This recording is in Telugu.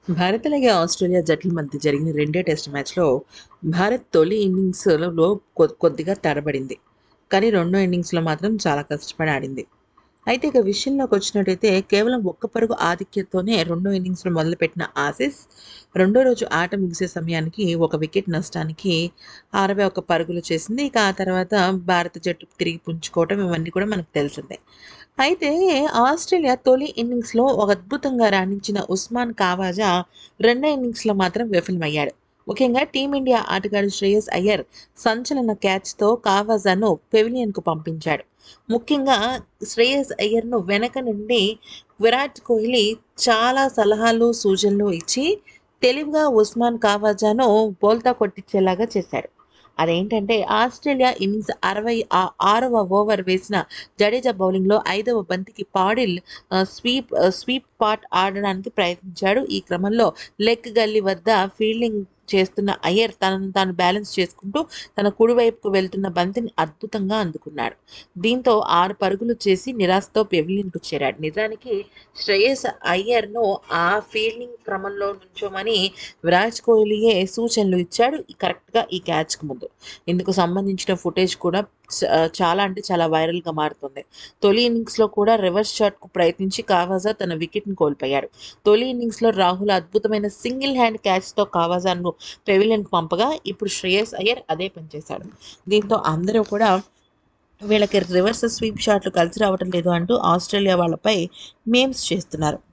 భారత్ అలాగే ఆస్ట్రేలియా జట్ల మధ్య జరిగిన రెండే టెస్ట్ మ్యాచ్లో భారత్ తొలి ఇన్నింగ్స్లో కొ- కొద్దిగా తడబడింది కానీ రెండో ఇన్నింగ్స్లో మాత్రం చాలా కష్టపడి ఆడింది అయితే ఇక విషయంలోకి వచ్చినట్టయితే కేవలం ఒక్క పరుగు ఆధిక్యతతోనే రెండో ఇన్నింగ్స్లో మొదలుపెట్టిన ఆసీస్ రెండో రోజు ఆట ముగిసే సమయానికి ఒక వికెట్ నష్టానికి అరవై ఒక్క పరుగులు చేసింది ఇక ఆ తర్వాత భారత జట్టు తిరిగి పుంజుకోవటం ఇవన్నీ కూడా మనకు తెలిసిందే అయితే ఆస్ట్రేలియా తొలి ఇన్నింగ్స్లో ఒక అద్భుతంగా రాణించిన ఉస్మాన్ కావాజా రెండో ఇన్నింగ్స్లో మాత్రం విఫలమయ్యాడు ముఖ్యంగా టీమిండియా ఆటగాడు శ్రేయస్ అయ్యర్ సంచలన క్యాచ్తో కావాజాను పెవిలియన్కు పంపించాడు ముఖ్యంగా శ్రేయస్ అయ్యర్ను వెనక నుండి విరాట్ కోహ్లీ చాలా సలహాలు సూచనలు ఇచ్చి తెలివిగా ఉస్మాన్ కావాజాను బోల్తా కొట్టించేలాగా చేశాడు అదేంటంటే ఆస్ట్రేలియా ఇన్నింగ్స్ అరవై ఆ- ఆరవ ఓవర్ వేసిన జడేజా బౌలింగ్లో ఐదవ బంతికి పాడిల్ ఆ, స్వీప్ ఆ, స్వీప్ పాట్ ఆడడానికి ప్రయత్నించాడు ఈ క్రమంలో లెగ్ గల్లీ వద్ద ఫీల్డింగ్ చేస్తున్న అయ్యర్ తనను తాను బ్యాలెన్స్ చేసుకుంటూ తన కుడివైపుకు వెళ్తున్న బంతిని అద్భుతంగా అందుకున్నాడు దీంతో ఆరు పరుగులు చేసి నిరాశతో పెవిలియన్కు చేరాడు నిజానికి శ్రేయస్ అయ్యర్ను ఆ ఫీల్డింగ్ క్రమంలో నుంచోమని విరాట్ కోహ్లీయే సూచనలు ఇచ్చాడు ఈ కరెక్ట్గా ఈ క్యాచ్కి ముందు ఇందుకు సంబంధించిన ఫుటేజ్ కూడా చ- చాలా అంటే చాలా వైరల్గా మారుతుంది తొలి ఇన్నింగ్స్లో కూడా రివర్స్ షాట్కు ప్రయత్నించి కావాజా తన వికెట్ను కోల్పోయాడు తొలి ఇన్నింగ్స్లో రాహుల్ అద్భుతమైన సింగిల్ హ్యాండ్ క్యాచ్తో కావాజాను పెవిలియన్కు పంపగా ఇప్పుడు శ్రేయస్ అయ్యర్ అదే పని చేశాడు దీంతో అందరూ కూడా వీళ్ళకి రివర్స్ స్వీప్ షాట్లు కలిసి రావటం లేదు అంటూ ఆస్ట్రేలియా వాళ్ళపై మేమ్స్ చేస్తున్నారు